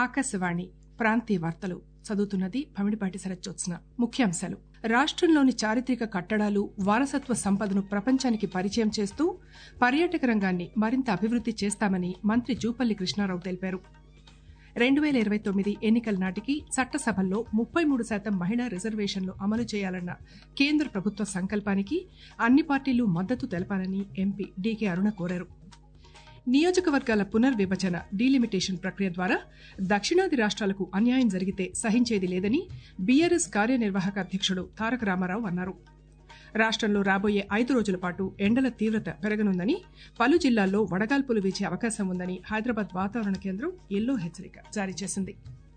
ఆకాశవాణి ప్రాంతీయ వార్తలు చదువుతున్నది భమిడిపాటి శరజ్జోత్స్న ముఖ్యాంశాలు రాష్ట్రంలోని చారిత్రక కట్టడాలు వారసత్వ సంపదను ప్రపంచానికి పరిచయం చేస్తూ పర్యాటక రంగాన్ని మరింత అభివృద్ది చేస్తామని మంత్రి జూపల్లి కృష్ణారావు తెలిపారు రెండు వేల ఇరవై తొమ్మిది ఎన్నికల నాటికి చట్టసభల్లో ముప్పై మూడు శాతం మహిళా రిజర్వేషన్లు అమలు చేయాలన్న కేంద్ర ప్రభుత్వ సంకల్పానికి అన్ని పార్టీలు మద్దతు తెలపాలని ఎంపీ డీకే అరుణ కోరారు నియోజకవర్గాల పునర్విభజన డీలిమిటేషన్ ప్రక్రియ ద్వారా దక్షిణాది రాష్ట్రాలకు అన్యాయం జరిగితే సహించేది లేదని బీఆర్ఎస్ కార్యనిర్వాహక అధ్యక్షుడు తారక రామారావు అన్నారు రాష్ట్రంలో రాబోయే ఐదు రోజుల పాటు ఎండల తీవ్రత పెరగనుందని పలు జిల్లాల్లో వడగాల్పులు వీచే అవకాశం ఉందని హైదరాబాద్ వాతావరణ కేంద్రం ఎల్లో హెచ్చరిక జారీ చేసింది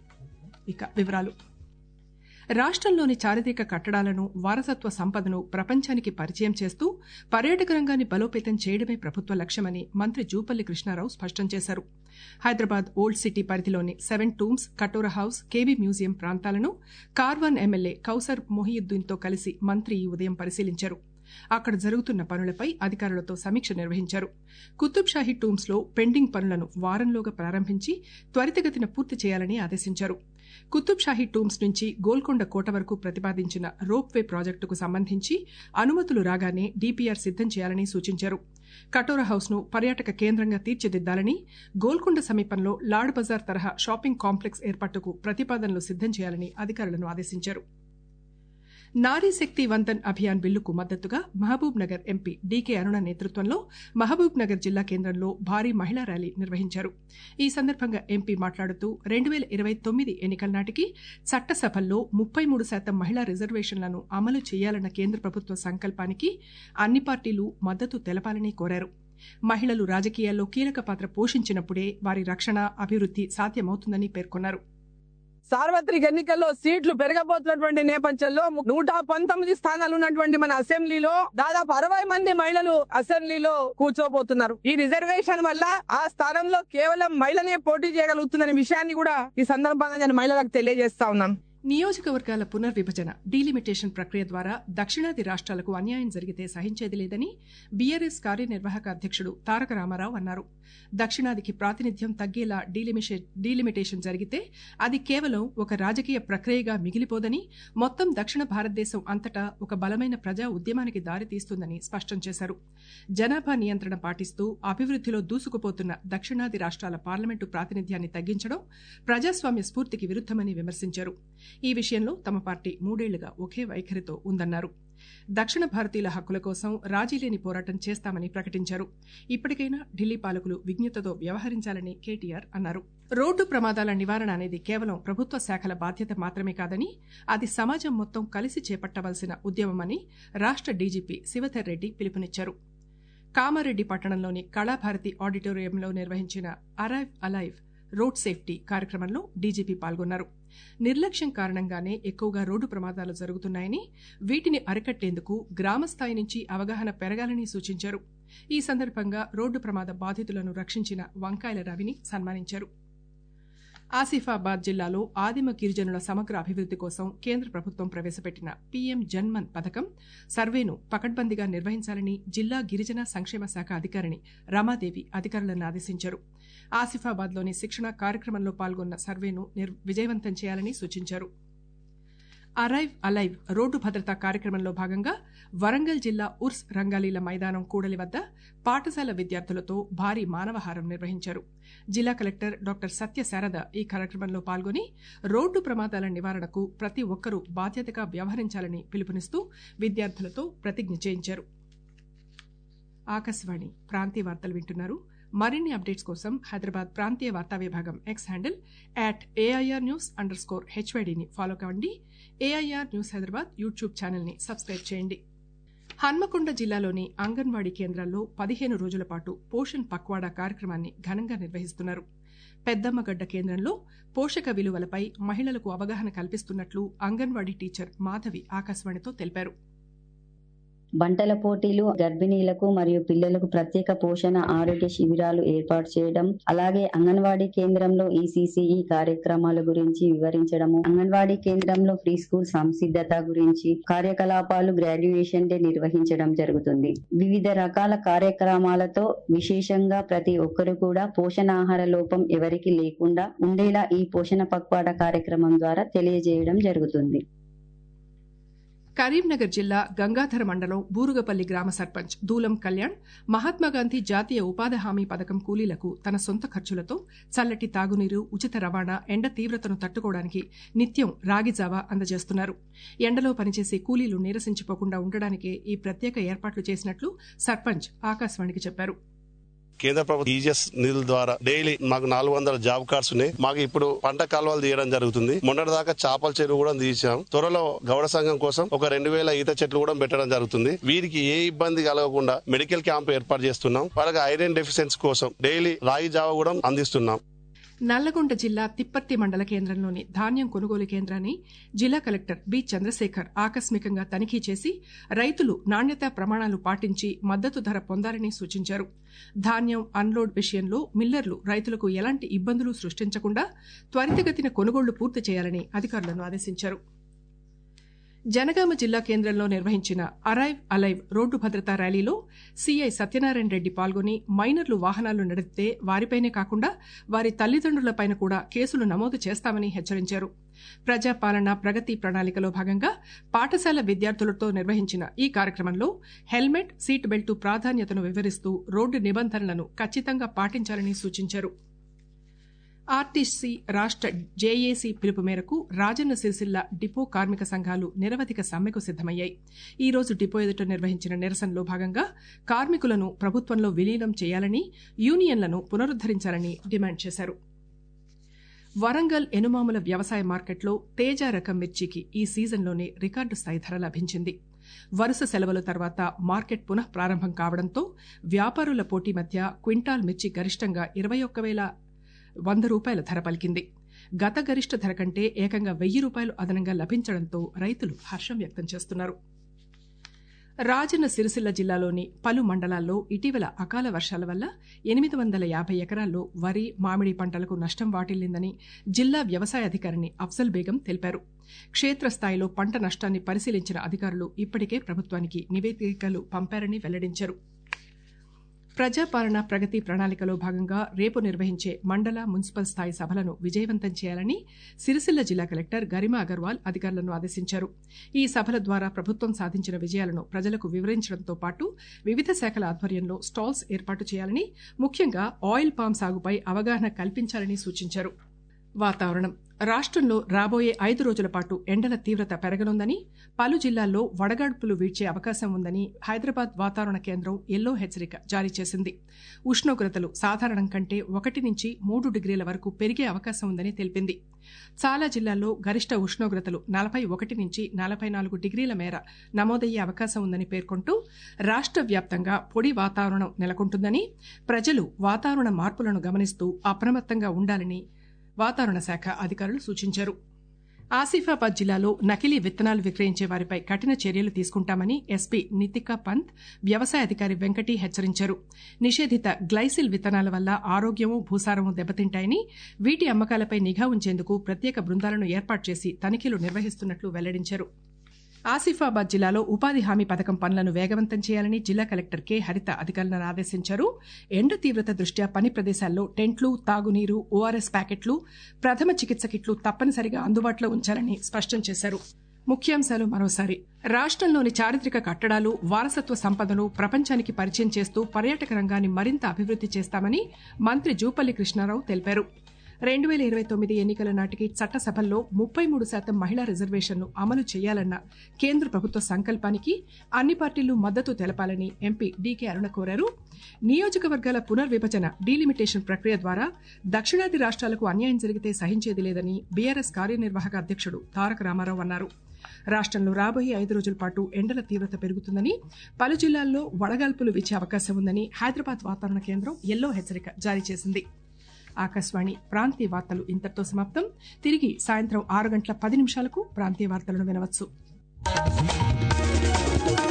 ఇక వివరాలు రాష్ట్రంలోని చారిత్రక కట్టడాలను వారసత్వ సంపదను ప్రపంచానికి పరిచయం చేస్తూ పర్యాటక రంగాన్ని బలోపేతం చేయడమే ప్రభుత్వ లక్ష్యమని మంత్రి జూపల్లి కృష్ణారావు స్పష్టం చేశారు హైదరాబాద్ ఓల్డ్ సిటీ పరిధిలోని seven tombs Katora Hauz KB museum ప్రాంతాలను కార్వాన్ ఎమ్మెల్యే కౌసర్ మొహియుద్దీన్తో కలిసి మంత్రి ఈ ఉదయం పరిశీలించారు అక్కడ జరుగుతున్న పనులపై అధికారులతో సమీక్ష నిర్వహించారు కుతుబ్ షాహీ టూమ్స్ లో పెండింగ్ పనులను వారంలోగా ప్రారంభించి త్వరితగతిన పూర్తి చేయాలని ఆదేశించారు కుతుబ్ షాహీ టూమ్స్ నుంచి గోల్కొండ కోట వరకు ప్రతిపాదించిన రోప్ వే ప్రాజెక్టుకు సంబంధించి అనుమతులు రాగానే డీపీఆర్ సిద్దం చేయాలని సూచించారు కటోరా హౌస్ ను పర్యాటక కేంద్రంగా తీర్చిదిద్దాలని గోల్కొండ సమీపంలో లాడ్ బజార్ తరహా షాపింగ్ కాంప్లెక్స్ ఏర్పాటుకు ప్రతిపాదనలు సిద్దం చేయాలని అధికారులను ఆదేశించారు నారీ శక్తి వందన్ అభియాన్ బిల్లుకు మద్దతుగా మహబూబ్ నగర్ ఎంపీ డీకే అరుణ నేతృత్వంలో మహబూబ్ నగర్ జిల్లా కేంద్రంలో భారీ మహిళా ర్యాలీ నిర్వహించారు ఈ సందర్భంగా ఎంపీ మాట్లాడుతూ రెండు వేల ఇరవై తొమ్మిది ఎన్నికల నాటికి చట్టసభల్లో ముప్పై మూడు శాతం మహిళా రిజర్వేషన్లను అమలు చేయాలన్న కేంద్ర ప్రభుత్వ సంకల్పానికి అన్ని పార్టీలు మద్దతు తెలపాలని కోరారు మహిళలు రాజకీయాల్లో కీలక పాత్ర పోషించినప్పుడే వారి రక్షణ అభివృద్ది సాధ్యమవుతుందని పేర్కొన్నారు సార్వత్రిక ఎన్నికల్లో సీట్లు పెరగబోతున్నటువంటి నేపథ్యంలో నూట పంతొమ్మిది స్థానాలు ఉన్నటువంటి మన అసెంబ్లీలో దాదాపు అరవై మంది మహిళలు అసెంబ్లీలో కూర్చోబోతున్నారు ఈ రిజర్వేషన్ వల్ల ఆ స్థానంలో కేవలం మహిళనే పోటీ చేయగలుగుతుందనే విషయాన్ని కూడా ఈ సందర్భంగా నేను మహిళలకు తెలియజేస్తా ఉన్నాను నియోజకవర్గాల పునర్విభజన డీలిమిటేషన్ ప్రక్రియ ద్వారా దక్షిణాది రాష్ట్రాలకు అన్యాయం జరిగితే సహించేది లేదని బీఆర్ఎస్ కార్యనిర్వాహక అధ్యక్షుడు తారక రామారావు అన్నారు దక్షిణాదికి ప్రాతినిధ్యం తగ్గేలా డీలిమిటేషన్ జరిగితే అది కేవలం ఒక రాజకీయ ప్రక్రియగా మిగిలిపోదని మొత్తం దక్షిణ భారతదేశం అంతటా ఒక బలమైన ప్రజా ఉద్యమానికి దారితీస్తుందని స్పష్టం చేశారు జనాభా నియంత్రణ పాటిస్తూ అభివృద్దిలో దూసుకుపోతున్న దక్షిణాది రాష్ట్రాల పార్లమెంటు ప్రాతినిధ్యాన్ని తగ్గించడం ప్రజాస్వామ్య స్ఫూర్తికి విరుద్దమని విమర్శించారు ఈ విషయంలో తమ పార్టీ మూడేళ్లుగా ఒకే వైఖరితో ఉందన్నారు దక్షిణ భారతీయుల హక్కుల కోసం రాజీలేని పోరాటం చేస్తామని ప్రకటించారు ఇప్పటికైనా ఢిల్లీ పాలకులు విజ్ఞతతో వ్యవహరించాలని కేటీఆర్ అన్నారు రోడ్డు ప్రమాదాల నివారణ అనేది కేవలం ప్రభుత్వ శాఖల బాధ్యత మాత్రమే కాదని అది సమాజం మొత్తం కలిసి చేపట్టవలసిన ఉద్యమమని రాష్ట్ర డీజీపీ శివధర్ రెడ్డి పిలుపునిచ్చారు కామారెడ్డి పట్టణంలోని కళాభారతి ఆడిటోరియంలో నిర్వహించిన అరైవ్ అలైవ్ రోడ్ సేఫ్టీ కార్యక్రమంలో డీజీపీ పాల్గొన్నారు నిర్లక్ష్యం కారణంగానే ఎక్కువగా రోడ్డు ప్రమాదాలు జరుగుతున్నాయని వీటిని అరికట్టేందుకు గ్రామస్థాయి నుంచి అవగాహన పెరగాలని సూచించారు ఈ సందర్భంగా రోడ్డు ప్రమాద బాధితులను రక్షించిన వంకాయల రవిని సన్మానించారు ఆసిఫాబాద్ జిల్లాలో ఆదిమ గిరిజనుల సమగ్ర అభివృద్ది కోసం కేంద్ర ప్రభుత్వం ప్రవేశపెట్టిన పీఎం జన్మన్ పథకం సర్వేను పకడ్బందీగా నిర్వహించాలని జిల్లా గిరిజన సంక్షేమ శాఖ అధికారిని రమాదేవి అధికారులను ఆదేశించారు ఆసిఫాబాద్లోని శిక్షణ కార్యక్రమంలో పాల్గొన్న సర్వేను విజయవంతం చేయాలని సూచించారు అరైవ్ అలైవ్ రోడ్డు భద్రతా కార్యక్రమంలో భాగంగా వరంగల్ జిల్లా ఉర్స్ రంగాలీల మైదానం కూడలి వద్ద పాఠశాల విద్యార్థులతో భారీ మానవహారం నిర్వహించారు జిల్లా కలెక్టర్ డాక్టర్ సత్య శారద ఈ కార్యక్రమంలో పాల్గొని రోడ్డు ప్రమాదాల నివారణకు ప్రతి ఒక్కరూ బాధ్యతగా వ్యవహరించాలని పిలుపునిస్తూ విద్యార్థులతో ప్రతిజ్ఞ చేయించారు ఆకాశవాణి ప్రాంతీయ వార్తలు వింటున్నారు మరిన్ని అప్డేట్స్ కోసం హైదరాబాద్ ప్రాంతీయ వార్తా విభాగం X handle at AIR news underscore హెచ్వైడిని ఫాలో కావండి ఏఐఆర్ న్యూస్ హైదరాబాద్ యూట్యూబ్ ఛానల్ని సబ్స్క్రైబ్ చేయండి హన్మకొండ జిల్లాలోని అంగన్వాడీ కేంద్రాల్లో పదిహేను రోజుల పాటు పోషణ్ పక్వాడా కార్యక్రమాన్ని ఘనంగా నిర్వహిస్తున్నారు పెద్దమ్మగడ్డ కేంద్రంలో పోషక విలువలపై మహిళలకు అవగాహన కల్పిస్తున్నట్లు అంగన్వాడీ టీచర్ మాధవి ఆకాశవాణితో తెలిపారు వంటల పోటీలు గర్భిణీలకు మరియు పిల్లలకు ప్రత్యేక పోషణ ఆరోగ్య శిబిరాలు ఏర్పాటు చేయడం అలాగే అంగన్వాడీ కేంద్రంలో ఈసీసీఈ కార్యక్రమాల గురించి వివరించడము అంగన్వాడీ కేంద్రంలో ప్రీ స్కూల్ సంసిద్ధత గురించి కార్యకలాపాలు గ్రాడ్యుయేషన్ డే నిర్వహించడం జరుగుతుంది వివిధ రకాల కార్యక్రమాలతో విశేషంగా ప్రతి ఒక్కరు కూడా పోషణాహార లోపం ఎవరికి లేకుండా ఉండేలా ఈ పోషణ పక్వాడ కార్యక్రమం ద్వారా తెలియజేయడం జరుగుతుంది కరీంనగర్ జిల్లా గంగాధర మండలం బూరుగపల్లి గ్రామ సర్పంచ్ దూలం కళ్యాణ్ మహాత్మాగాంధీ జాతీయ ఉపాధి హామీ పథకం కూలీలకు తన సొంత ఖర్చులతో చల్లటి తాగునీరు ఉచిత రవాణా ఎండ తీవ్రతను తట్టుకోవడానికి నిత్యం రాగి జావా అందజేస్తున్నారు ఎండలో పనిచేసే కూలీలు నీరసించిపోకుండా ఉండడానికే ఈ ప్రత్యేక ఏర్పాట్లు చేసినట్లు సర్పంచ్ ఆకాశవాణికి చెప్పారు కేంద్ర ప్రభుత్వం ఈజెస్ నిధుల ద్వారా డైలీ మాకు నాలుగు వందల జాబ్ కార్డ్స్ ఉన్నాయి మాకు ఇప్పుడు పంట కాలువలు తీయడం జరుగుతుంది మొన్నటి దాకా చేపల చెరువు కూడా తీసాం త్వరలో గౌడ సంఘం కోసం ఒక రెండు వేల ఈత చెట్లు కూడా పెట్టడం జరుగుతుంది వీరికి ఏ ఇబ్బంది కలగకుండా మెడికల్ క్యాంప్ ఏర్పాటు చేస్తున్నాం వాళ్ళకి ఐరన్ డెఫిషియన్సీ కోసం డైలీ రాగి జావ కూడా అందిస్తున్నాం నల్లగొండ జిల్లా తిప్పర్తి మండల కేంద్రంలోని ధాన్యం కొనుగోలు కేంద్రాన్ని జిల్లా కలెక్టర్ బి చంద్రశేఖర్ ఆకస్మికంగా తనిఖీ చేసి రైతులు నాణ్యతా ప్రమాణాలు పాటించి మద్దతు ధర పొందాలని సూచించారు ధాన్యం అన్లోడ్ విషయంలో మిల్లర్లు రైతులకు ఎలాంటి ఇబ్బందులు సృష్టించకుండా త్వరితగతిన కొనుగోళ్లు పూర్తి చేయాలని అధికారులను ఆదేశించారు జనగామ జిల్లా కేంద్రంలో నిర్వహించిన అరైవ్ అలైవ్ రోడ్డు భద్రతా ర్యాలీలో సీఐ సత్యనారాయణ రెడ్డి పాల్గొని మైనర్లు వాహనాలు నడిపితే వారిపైనే కాకుండా వారి తల్లిదండ్రులపైన కూడా కేసులు నమోదు చేస్తామని హెచ్చరించారు ప్రజాపాలన ప్రగతి ప్రణాళికలో భాగంగా పాఠశాల విద్యార్థులతో నిర్వహించిన ఈ కార్యక్రమంలో హెల్మెట్ సీట్ బెల్టు ప్రాధాన్యతను వివరిస్తూ రోడ్డు నిబంధనలను ఖచ్చితంగా పాటించాలని సూచించారు ఆర్టీసీ రాష్ట్ర జేఏసీ పిలుపు మేరకు రాజన్న సిరిసిల్ల డిపో కార్మిక సంఘాలు నిరవధిక సమ్మెకు సిద్దమయ్యాయి ఈ రోజు డిపో ఎదుట నిర్వహించిన నిరసనలో భాగంగా కార్మికులను ప్రభుత్వంలో విలీనం చేయాలని యూనియన్లను పునరుద్దరించాలని డిమాండ్ చేశారు వరంగల్ ఎనుమాముల వ్యవసాయ మార్కెట్లో తేజ రకం మిర్చికి ఈ సీజన్లోనే రికార్డు స్థాయి ధర లభించింది వరుస సెలవుల తర్వాత మార్కెట్ పునః ప్రారంభం కావడంతో వ్యాపారుల పోటీ మధ్య క్వింటాల్ మిర్చి గరిష్టంగా ఇరవై ఒక్క వేల వంద రూపాయల ధర పలికింది గత గరిష్ట ధర కంటే ఏకంగా వెయ్యి రూపాయలు అదనంగా లభించడంతో రైతులు హర్షం వ్యక్తం చేస్తున్నారు రాజన్న సిరిసిల్ల జిల్లాలోని పలు మండలాల్లో ఇటీవల అకాల వర్షాల వల్ల ఎనిమిది వందల యాభై ఎకరాల్లో వరి మామిడి పంటలకు నష్టం వాటిల్లిందని జిల్లా వ్యవసాయ అధికారిని అఫ్జల్ బేగం తెలిపారు క్షేత్రస్థాయిలో పంట నష్టాన్ని పరిశీలించిన అధికారులు ఇప్పటికే ప్రభుత్వానికి నివేదికలు పంపారని వెల్లడించారు ప్రజాపాలన ప్రగతి ప్రణాళికలో భాగంగా రేపు నిర్వహించే మండల మున్సిపల్ స్థాయి సభలను విజయవంతం చేయాలని సిరిసిల్ల జిల్లా కలెక్టర్ గరిమా అగర్వాల్ అధికారులను ఆదేశించారు ఈ సభల ద్వారా ప్రభుత్వం సాధించిన విజయాలను ప్రజలకు వివరించడంతో పాటు వివిధ శాఖల ఆధ్వర్యంలో స్టాల్స్ ఏర్పాటు చేయాలని ముఖ్యంగా ఆయిల్ పామ్ సాగుపై అవగాహన కల్పించాలని సూచించారు వాతావరణం రాష్ట్రంలో రాబోయే ఐదు రోజుల పాటు ఎండల తీవ్రత పెరగనుందని పలు జిల్లాల్లో వడగాడ్పులు వీడ్చే అవకాశం ఉందని హైదరాబాద్ వాతావరణ కేంద్రం ఎల్లో హెచ్చరిక జారీ చేసింది ఉష్ణోగ్రతలు సాధారణం కంటే ఒకటి నుంచి మూడు డిగ్రీల వరకు పెరిగే అవకాశం ఉందని తెలిపింది చాలా జిల్లాల్లో గరిష్ట ఉష్ణోగ్రతలు నలభై ఒకటి నుంచి నలభై నాలుగు డిగ్రీల మేర నమోదయ్యే అవకాశం ఉందని పేర్కొంటూ రాష్ట్ర వ్యాప్తంగా పొడి వాతావరణం నెలకొంటుందని ప్రజలు వాతావరణ మార్పులను గమనిస్తూ అప్రమత్తంగా ఉండాలని వాతావరణ శాఖ అధికారులు సూచించారు ఆసిఫాబాద్ జిల్లాలో నకిలీ విత్తనాలు విక్రయించే వారిపై కఠిన చర్యలు తీసుకుంటామని ఎస్పీ నితికా పంత్ వ్యవసాయ అధికారి వెంకటి హెచ్చరించారు నిషేధిత గ్లైసిల్ విత్తనాల వల్ల ఆరోగ్యము భూసారము దెబ్బతింటాయని వీటి అమ్మకాలపై నిఘా ఉంచేందుకు ప్రత్యేక బృందాలను ఏర్పాటు చేసి తనిఖీలు నిర్వహిస్తున్నట్లు వెల్లడించారు ఆసిఫాబాద్ జిల్లాలో ఉపాధి హామీ పథకం పనులను వేగవంతం చేయాలని జిల్లా కలెక్టర్ కె హరిత అధికారులను ఆదేశించారు ఎండ తీవ్రత దృష్ట్యా పని ప్రదేశాల్లో టెంట్లు తాగునీరు ఓఆర్ఎస్ ప్యాకెట్లు ప్రథమ చికిత్స కిట్లు తప్పనిసరిగా అందుబాటులో ఉంచాలని స్పష్టం చేశారు ముఖ్యాంశాలు మరోసారి రాష్ట్రంలోని చారిత్రక కట్టడాలు వారసత్వ సంపదను ప్రపంచానికి పరిచయం చేస్తూ పర్యాటక రంగాన్ని మరింత అభివృద్ది చేస్తామని మంత్రి జూపల్లి కృష్ణారావు తెలిపారు రెండు వేల ఇరవై తొమ్మిది ఎన్నికల నాటికి చట్టసభల్లో ముప్పై మూడు శాతం మహిళా రిజర్వేషన్ను అమలు చేయాలన్న కేంద్ర ప్రభుత్వ సంకల్పానికి అన్ని పార్టీలు మద్దతు తెలపాలని ఎంపీ డీకే అరుణ కోరారు నియోజకవర్గాల పునర్విభజన డీలిమిటేషన్ ప్రక్రియ ద్వారా దక్షిణాది రాష్ట్రాలకు అన్యాయం జరిగితే సహించేది లేదని బీఆర్ఎస్ కార్యనిర్వాహక అధ్యక్షుడు తారక రామారావు అన్నారు రాష్ట్రంలో రాబోయే ఐదు రోజుల పాటు ఎండల తీవ్రత పెరుగుతుందని పలు జిల్లాల్లో వడగాల్పులు వీచే అవకాశం ఉందని హైదరాబాద్ వాతావరణ కేంద్రం ఎల్లో హెచ్చరిక జారీ చేసింది ఆకాశవాణి ప్రాంతీయ వార్తలు ఇంతటితో సమాప్తం తిరిగి సాయంత్రం ఆరు గంటల పది నిమిషాలకు ప్రాంతీయ వార్తలను వినవచ్చు